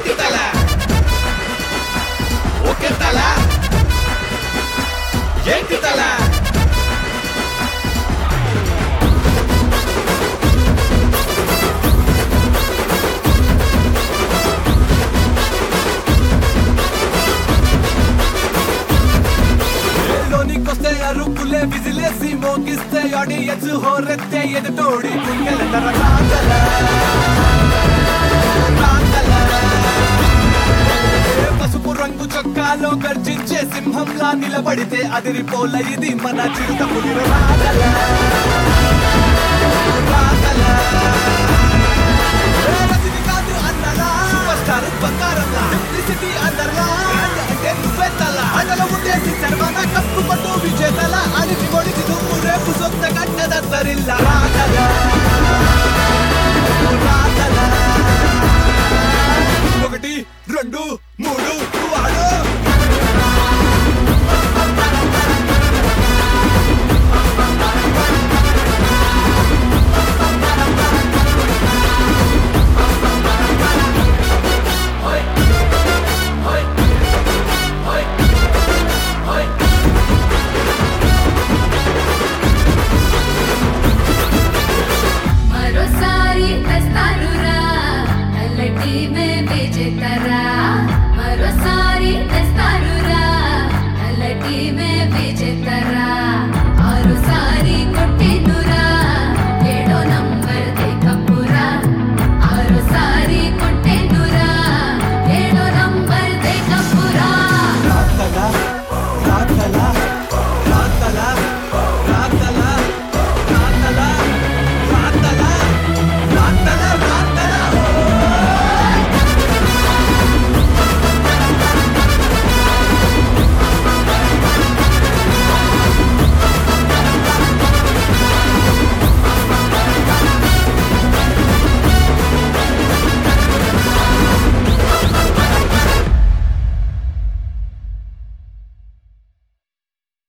ఏంటి తల ఓకే తల ఏంటి తల లోనికొస్తే అరుపులే విజిలేసి మోగిస్తే ఆడియన్స్ హోరెత్తే ఎదుటోడి గుండెల రాగల రాగల. ఏ పసుపు రంగు చొక్కాలో గర్జించే సింహంలా నిలబడితే అదిరిపోల ఇది మన చిరుత పులి రాగల రాగల. ఏ రజనీకాంత్ అన్నలా సూపర్ స్టార్ బంగారంలా సింప్లిసిటీ అందర్లా బ్రాండ్ అంటే నువ్వే తల అదలో ఉండేసి శర్మన కప్పు పట్టు విజేతల అడిగి ఒడికి దుమ్ము రేపు సొంత కట్టదత్తరిల్ల రాగల రాగల ఒకటి రెండు మూడు వాడు మరోసారి తెస్తానురా నల్లటి మే విజేతరా